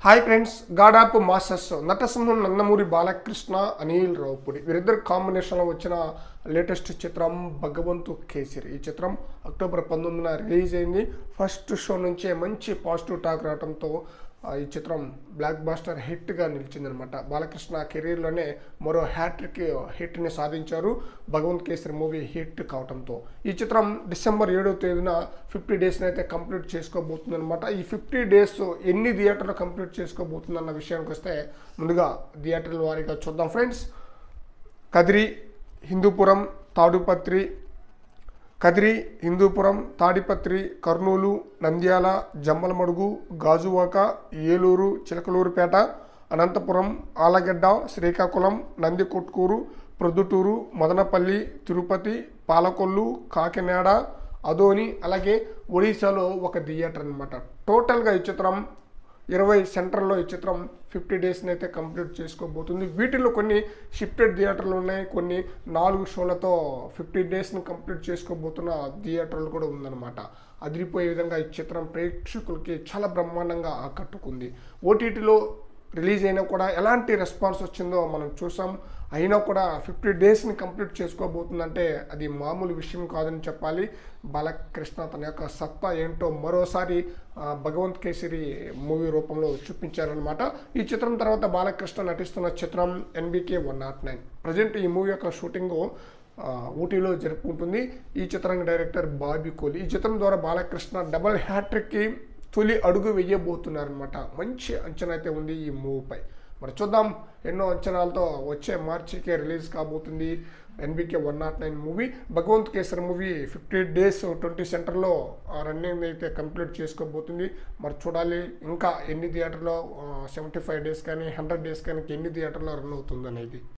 hi friends god of మాస్టర్స్ నటసింహం నందమూరి బాలకృష్ణ అనిల్ రావుపూడి వీరిద్దరు కాంబినేషన్లో వచ్చిన లేటెస్ట్ చిత్రం భగవంతు కేసరి ఈ చిత్రం అక్టోబర్ పంతొమ్మిదిన రిలీజ్ అయింది ఫస్ట్ షో నుంచే మంచి పాజిటివ్ టాక్ రావడంతో ఆ, ఈ చిత్రం బ్లాక్ బాస్టర్ హిట్గా నిలిచిందనమాట బాలకృష్ణ కెరీర్లోనే మరో హ్యాట్రిక్ హిట్ని సాధించారు భగవంత్ కేసరి మూవీ హిట్ కావడంతో ఈ చిత్రం డిసెంబర్ ఏడవ తేదీన ఫిఫ్టీ డేస్ని అయితే కంప్లీట్ చేసుకోబోతుందన్నమాట ఈ ఫిఫ్టీ డేస్ ఎన్ని థియేటర్లు కంప్లీట్ చేసుకోబోతుందన్న విషయానికి వస్తే ముందుగా థియేటర్ల వారీగా చూద్దాం ఫ్రెండ్స్ కదిరి హిందూపురం తాడుపత్రి కదిరి హిందూపురం తాడిపత్రి కర్నూలు నంద్యాల జమ్మలమడుగు గాజువాక ఏలూరు చిలకలూరుపేట అనంతపురం ఆలగడ్డ శ్రీకాకుళం నందికొట్కూరు ప్రొద్దుటూరు మదనపల్లి తిరుపతి పాలకొల్లు కాకినాడ అదోని అలాగే ఒడిశాలో ఒక థియేటర్ అనమాట టోటల్గా ఈ చిత్రం ఇరవై సెంటర్లో ఈ చిత్రం ఫిఫ్టీ డేస్ని అయితే కంప్లీట్ చేసుకోబోతుంది వీటిలో కొన్ని షిఫ్టెడ్ థియేటర్లు ఉన్నాయి కొన్ని నాలుగు షోలతో ఫిఫ్టీ డేస్ని కంప్లీట్ చేసుకోబోతున్న థియేటర్లు కూడా ఉందన్నమాట అదిరిపోయే విధంగా ఈ చిత్రం ప్రేక్షకులకి చాలా బ్రహ్మాండంగా ఆకట్టుకుంది ఓటీటీలో రిలీజ్ అయినా కూడా ఎలాంటి రెస్పాన్స్ వచ్చిందో మనం చూసాం అయినా కూడా ఫిఫ్టీ డేస్ని కంప్లీట్ చేసుకోబోతుందంటే అది మామూలు విషయం కాదని చెప్పాలి బాలకృష్ణ తన యొక్క సత్తా ఏంటో మరోసారి ఆ, భగవంత్ కేసరి మూవీ రూపంలో చూపించారనమాట ఈ చిత్రం తర్వాత బాలకృష్ణ నటిస్తున్న చిత్రం NBK one nought nine present ఈ మూవీ యొక్క షూటింగ్ ఆ, ఊటీలో జరుపుకుంటుంది ఈ చిత్రానికి డైరెక్టర్ బాబీ కోహ్లీ ఈ చిత్రం ద్వారా బాలకృష్ణ డబల్ హ్యాట్రిక్కి తొలి అడుగు వేయబోతున్నారనమాట మంచి అంచనా అయితే ఉంది ఈ మూవీపై మరి చూద్దాం ఎన్నో అంచనాలతో వచ్చే మార్చికే రిలీజ్ కాబోతుంది NBK one nought nine movie Bhagavanth Kesari movie fifty days twenty సెంటర్లో రన్నింగ్ అయితే కంప్లీట్ చేసుకోబోతుంది మరి చూడాలి ఇంకా ఎన్ని థియేటర్లో సెవెంటీ ఫైవ్ డేస్ కానీ హండ్రెడ్ డేస్ కానీ ఎన్ని థియేటర్లో రన్ అవుతుంది అనేది